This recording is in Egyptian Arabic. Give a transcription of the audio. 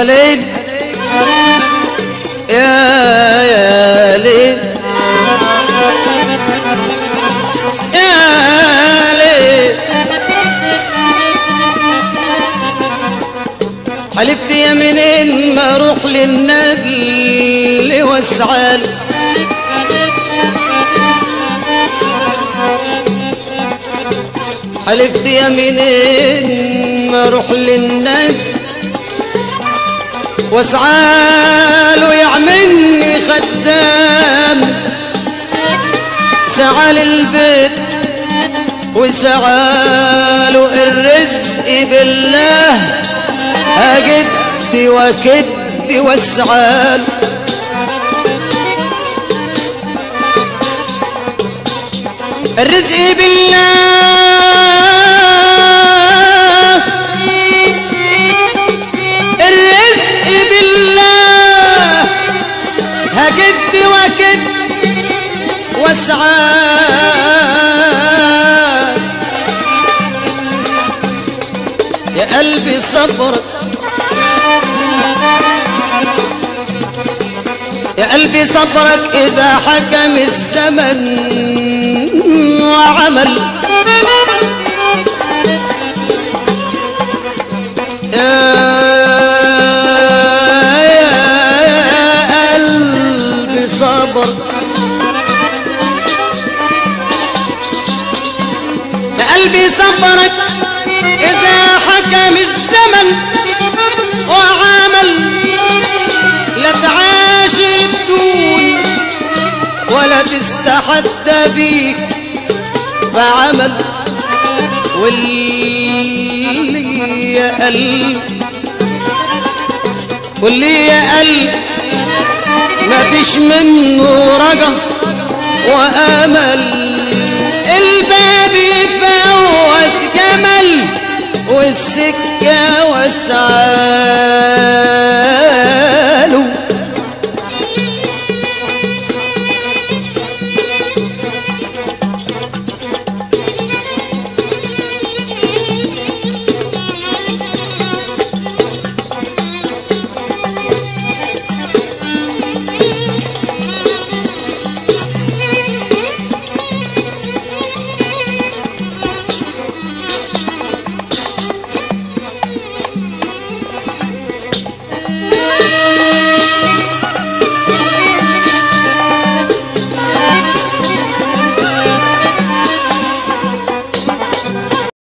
يا ليل يا يا ليل يا ليل حلفت يا منين ما اروح للنجل واسعال حلفت يا منين ما اروح للنجل واسعال ويعملني خدام سعى للبيت وسعال الرزق بالله أجد وكد واسعال الرزق بالله الرزق بالله هجد وكد واسعاد يا قلبي صبرك يا قلبي صبرك إذا حكم الزمن وعمل يا يا قلبي صبر يا قلبي صبرك إذا حكم الزمن وعمل لا تعاشر الدون ولا تستحد بيك فعمل واللي يا قلب واللي يا قلب ما فيش منه رجا وامل الباب يفوت جمل والسكه وسعاد